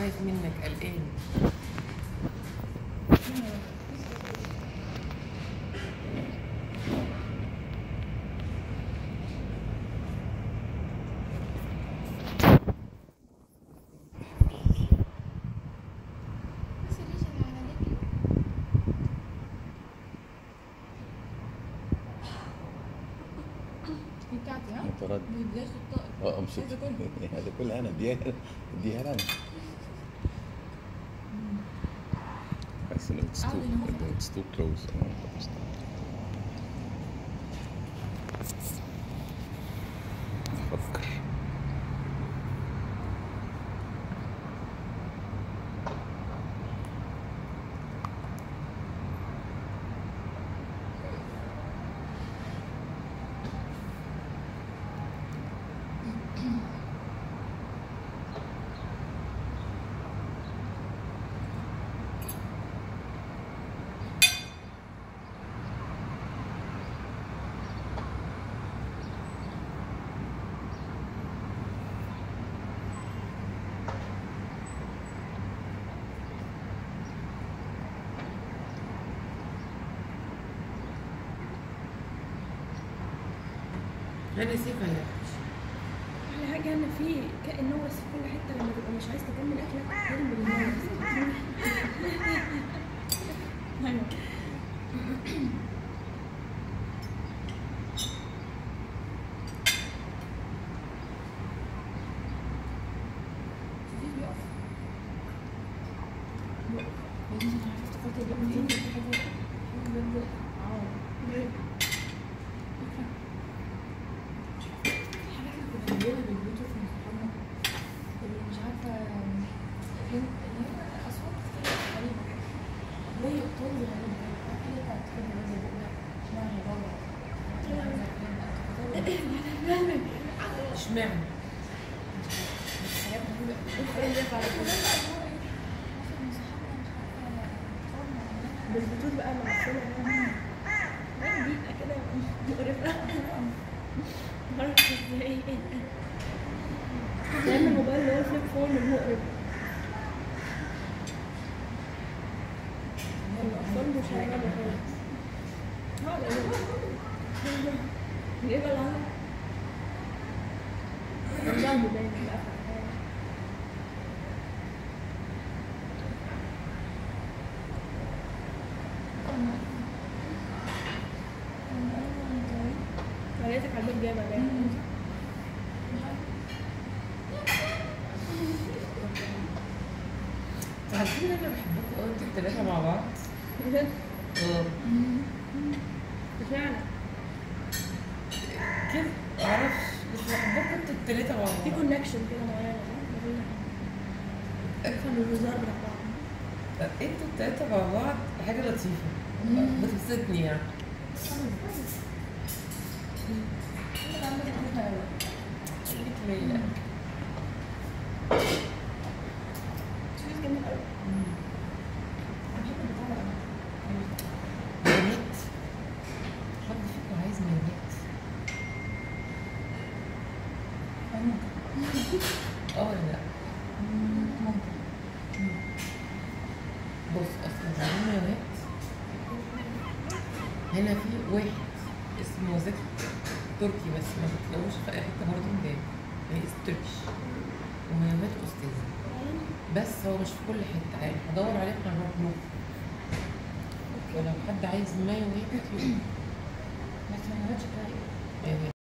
خايف منك قلقان بس ليش اللي على رجلي دي بتاعتي ها؟ فرد دي بلاش الطائر اه امسك عايزة أكلها. هذا كلها انا اديها اديها لنا حاسس انه اتس تو عاوز إنه اتس تو كلوز افكر انا سيبها يا احلى حاجه ان في كائن نورس في كل حته لما تبقى مش عايز تكمل اكلك ترمي النورس ايوه شوفي بيقف بس انا عرفت خاطر بقى دي حاجه حاجه بجد اه الحاجات اللي كنا بنجيبها بالبلوتوث من صحابنا اللي مش عارفة فين اللي هي أصوات كتير غريبة زي أبطال غريبة عارفة اللي بتاعت كده زي بقولها اسمها هبارة اشمعنى بس حاجات غريبة ايه اللي على كده بالبلوتوث بقى معفنه ده دقيقه كده مقرفه معرفش ازاي دايما الموبايل اللي هو الفليب فون المقرف الاطفال مش هيعملوا خالص اه لأن- ايه بقى العمل؟ عندها موبايل بقى عيلتك على البيت جايبه باين انتوا عارفين ان انا بحبكم قوي انتوا التلاته مع بعض اه اشمعنى؟ كده معرفش بس بحبكم انتوا التلاته مع في بعض كونكشن كده معينه صح؟ ما بين افهم الهزار بتاع بعض انتوا التلاته مع بعض حاجه لطيفه بتبسطني يعني خليك ليا شوف جميل قوي مايونيت حد فيكم عايز مايونيت اه ولا لا بص اصلا عاملين مايونيت هنا في واحد اسمه زكي تركي بس ما بتلاقوش في اي حته برضه هناك هي اسم تركي ومايونيت استاذ بس هو مش في كل حته يعني هدور عليه احنا نروح له ولو حد عايز مايونيت بس ما نقعدش كده يعني